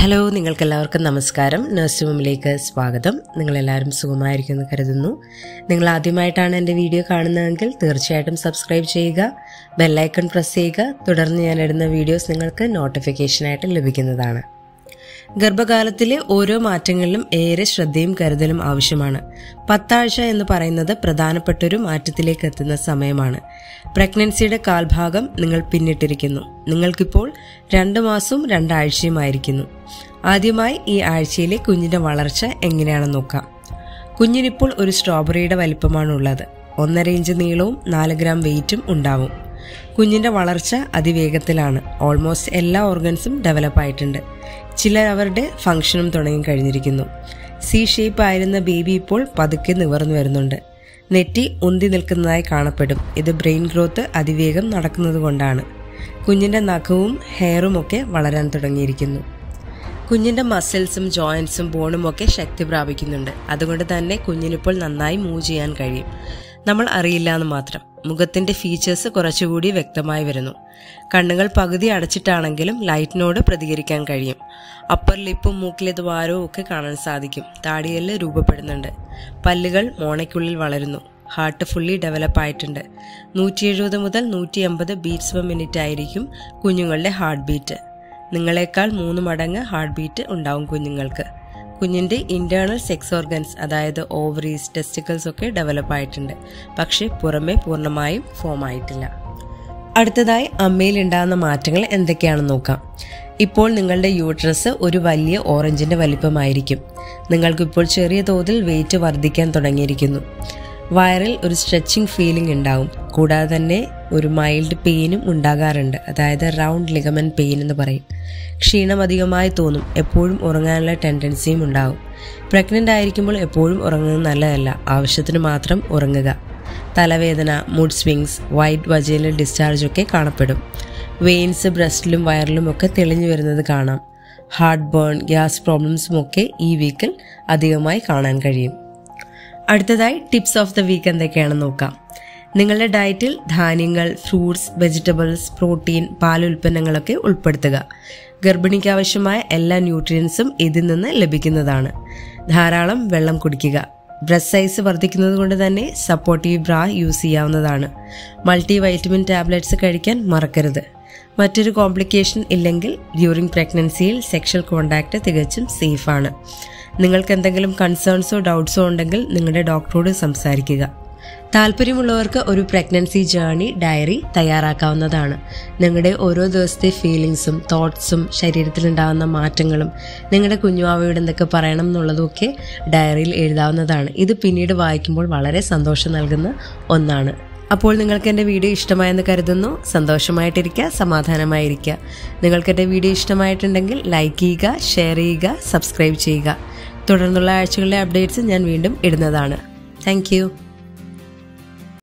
hello നിങ്ങൾക്കെല്ലാവർക്കും നമസ്കാരം nurse റൂമിലേക്ക് സ്വാഗതം നിങ്ങളെല്ലാവരും സുഖമായിരിക്കുമെന്ന് കരുതുന്നു നിങ്ങൾ ആദ്യമായിട്ടാണ് എൻ്റെ വീഡിയോ കാണുന്നതെങ്കിൽ തീർച്ചയായിട്ടും സബ്സ്ക്രൈബ് ചെയ്യുക ബെല്ലൈക്കൺ പ്രസ് ചെയ്യുക തുടർന്ന് ഞാൻ ഇടുന്ന വീഡിയോസ് നിങ്ങൾക്ക് നോട്ടിഫിക്കേഷനായിട്ട് ലഭിക്കുന്നതാണ് ഗർഭകാലത്തിലെ ഓരോ മാറ്റങ്ങളിലും ഏറെ ശ്രദ്ധയും കരുതലും ആവശ്യമാണ് പത്താഴ്ച എന്ന് പറയുന്നത് പ്രധാനപ്പെട്ടൊരു മാറ്റത്തിലേക്ക് എത്തുന്ന സമയമാണ് പ്രഗ്നൻസിയുടെ കാൽഭാഗം നിങ്ങൾ പിന്നിട്ടിരിക്കുന്നു നിങ്ങൾക്കിപ്പോൾ രണ്ട് മാസവും രണ്ടാഴ്ചയുമായിരിക്കുന്നു ആദ്യമായി ഈ ആഴ്ചയിലെ കുഞ്ഞിന്റെ വളർച്ച എങ്ങനെയാണെന്ന് നോക്കാം കുഞ്ഞിനിപ്പോൾ ഒരു സ്ട്രോബെറിയുടെ വലിപ്പമാണുള്ളത് ഒന്നര ഇഞ്ച് നീളവും നാല് ഗ്രാം വെയിറ്റും ഉണ്ടാവും കുഞ്ഞിന്റെ വളർച്ച അതിവേഗത്തിലാണ് ഓൾമോസ്റ്റ് എല്ലാ ഓർഗൻസും ഡെവലപ്പ് ആയിട്ടുണ്ട് ചിലർ അവരുടെ ഫംഗ്ഷനും തുടങ്ങി കഴിഞ്ഞിരിക്കുന്നു സി ഷേപ്പ് ആയിരുന്ന ബേബി ഇപ്പോൾ പതുക്കെ നിവർന്നു വരുന്നുണ്ട് നെറ്റി ഉന്തി നിൽക്കുന്നതായി കാണപ്പെടും ഇത് ബ്രെയിൻ ഗ്രോത്ത് അതിവേഗം നടക്കുന്നത് കൊണ്ടാണ് കുഞ്ഞിന്റെ നഖവും ഹെയറും ഒക്കെ വളരാൻ തുടങ്ങിയിരിക്കുന്നു കുഞ്ഞിന്റെ മസിൽസും ജോയിന്റ്സും ബോണും ഒക്കെ ശക്തി പ്രാപിക്കുന്നുണ്ട് അതുകൊണ്ട് തന്നെ കുഞ്ഞിനിപ്പോൾ നന്നായി മൂവ് ചെയ്യാൻ കഴിയും നമ്മൾ അറിയില്ല എന്ന് മാത്രം മുഖത്തിന്റെ ഫീച്ചേഴ്സ് കുറച്ചുകൂടി വ്യക്തമായി വരുന്നു കണ്ണുകൾ പകുതി അടച്ചിട്ടാണെങ്കിലും ലൈറ്റിനോട് പ്രതികരിക്കാൻ കഴിയും അപ്പർ ലിപ്പും മൂക്കിലെ ദ്വാരവും ഒക്കെ കാണാൻ സാധിക്കും താടിയെല്ല് രൂപപ്പെടുന്നുണ്ട് പല്ലുകൾ മോണയ്ക്കുള്ളിൽ വളരുന്നു ഹാർട്ട് ഫുള്ളി ഡെവലപ്പ് ആയിട്ടുണ്ട് നൂറ്റി എഴുപത് മുതൽ നൂറ്റി എൺപത് ബീറ്റ്സ് പെർ മിനിറ്റ് ആയിരിക്കും കുഞ്ഞുങ്ങളുടെ ഹാർട്ട് ബീറ്റ് നിങ്ങളെക്കാൾ മൂന്ന് മടങ്ങ് ഹാർട്ട് ബീറ്റ് ഉണ്ടാവും കുഞ്ഞുങ്ങൾക്ക് കുഞ്ഞിന്റെ ഇന്റേണൽ സെക്സ് ഓർഗൻസ് അതായത് ഓവറീസ് ടെസ്റ്റിക്കൽസ് ഒക്കെ ഡെവലപ്പ് ആയിട്ടുണ്ട് പക്ഷേ പുറമെ പൂർണ്ണമായും ഫോം ആയിട്ടില്ല അടുത്തതായി അമ്മയിൽ ഉണ്ടാകുന്ന മാറ്റങ്ങൾ എന്തൊക്കെയാണെന്ന് നോക്കാം ഇപ്പോൾ നിങ്ങളുടെ യൂട്രസ് ഒരു വലിയ ഓറഞ്ചിന്റെ വലിപ്പമായിരിക്കും നിങ്ങൾക്കിപ്പോൾ ചെറിയ തോതിൽ വെയിറ്റ് വർദ്ധിക്കാൻ തുടങ്ങിയിരിക്കുന്നു വയറിൽ ഒരു സ്ട്രെച്ചിങ് ഫീലിംഗ് ഉണ്ടാവും കൂടാതെ തന്നെ ഒരു മൈൽഡ് പെയിനും ഉണ്ടാകാറുണ്ട് അതായത് റൗണ്ട് ലിഗമൻ പെയിൻ എന്ന് പറയും ക്ഷീണം അധികമായി തോന്നും എപ്പോഴും ഉറങ്ങാനുള്ള ടെൻഡൻസിയും ഉണ്ടാവും പ്രഗ്നന്റ് ആയിരിക്കുമ്പോൾ എപ്പോഴും ഉറങ്ങുന്നത് നല്ലതല്ല ആവശ്യത്തിന് മാത്രം ഉറങ്ങുക തലവേദന മൂഡ് സ്വിങ്സ് വൈറ്റ് വജയിലെ ഡിസ്ചാർജ് ഒക്കെ കാണപ്പെടും വെയിൻസ് ബ്രസ്റ്റിലും വയറിലും ഒക്കെ തെളിഞ്ഞു വരുന്നത് കാണാം ഹാർട്ട് ബേൺ ഗ്യാസ് പ്രോബ്ലംസും ഒക്കെ ഈ വീക്കിൽ അധികമായി കാണാൻ കഴിയും അടുത്തതായി ടിപ്സ് ഓഫ് ദ വീക്ക് എന്തൊക്കെയാണെന്ന് നോക്കാം നിങ്ങളുടെ ഡയറ്റിൽ ധാന്യങ്ങൾ ഫ്രൂട്ട്സ് വെജിറ്റബിൾസ് പ്രോട്ടീൻ പാലുൽപ്പന്നങ്ങളൊക്കെ ഉൾപ്പെടുത്തുക ഗർഭിണിക്ക് ആവശ്യമായ എല്ലാ ന്യൂട്രിയൻസും ഇതിൽ നിന്ന് ലഭിക്കുന്നതാണ് ധാരാളം വെള്ളം കുടിക്കുക ബ്രസ്റ്റ് സൈസ് വർദ്ധിക്കുന്നത് കൊണ്ട് തന്നെ സപ്പോർട്ടീവ് ബ്രാ യൂസ് ചെയ്യാവുന്നതാണ് മൾട്ടി വൈറ്റമിൻ ടാബ്ലറ്റ്സ് കഴിക്കാൻ മറക്കരുത് മറ്റൊരു കോംപ്ലിക്കേഷൻ ഇല്ലെങ്കിൽ ഡ്യൂറിംഗ് പ്രഗ്നൻസിയിൽ സെക്ഷൽ കോണ്ടാക്ട് തികച്ചും സേഫാണ് നിങ്ങൾക്ക് എന്തെങ്കിലും കൺസേൺസോ ഡൗട്ട്സോ ഉണ്ടെങ്കിൽ നിങ്ങളുടെ ഡോക്ടറോട് സംസാരിക്കുക താല്പര്യമുള്ളവർക്ക് ഒരു പ്രഗ്നൻസി ജേർണി ഡയറി തയ്യാറാക്കാവുന്നതാണ് നിങ്ങളുടെ ഓരോ ദിവസത്തെ ഫീലിങ്സും തോട്ട്സും ശരീരത്തിലുണ്ടാകുന്ന മാറ്റങ്ങളും നിങ്ങളുടെ കുഞ്ഞുവാവയോട് എന്തൊക്കെ പറയണം എന്നുള്ളതൊക്കെ ഡയറിയിൽ എഴുതാവുന്നതാണ് ഇത് പിന്നീട് വായിക്കുമ്പോൾ വളരെ സന്തോഷം നൽകുന്ന ഒന്നാണ് അപ്പോൾ നിങ്ങൾക്ക് എൻ്റെ വീഡിയോ ഇഷ്ടമായെന്ന് കരുതുന്നു സന്തോഷമായിട്ടിരിക്കുക സമാധാനമായിരിക്കുക നിങ്ങൾക്ക് എൻ്റെ വീഡിയോ ഇഷ്ടമായിട്ടുണ്ടെങ്കിൽ ലൈക്ക് ചെയ്യുക ഷെയർ ചെയ്യുക സബ്സ്ക്രൈബ് ചെയ്യുക തുടർന്നുള്ള ആഴ്ചകളിലെ അപ്ഡേറ്റ്സ് ഞാൻ വീണ്ടും ഇടുന്നതാണ് താങ്ക്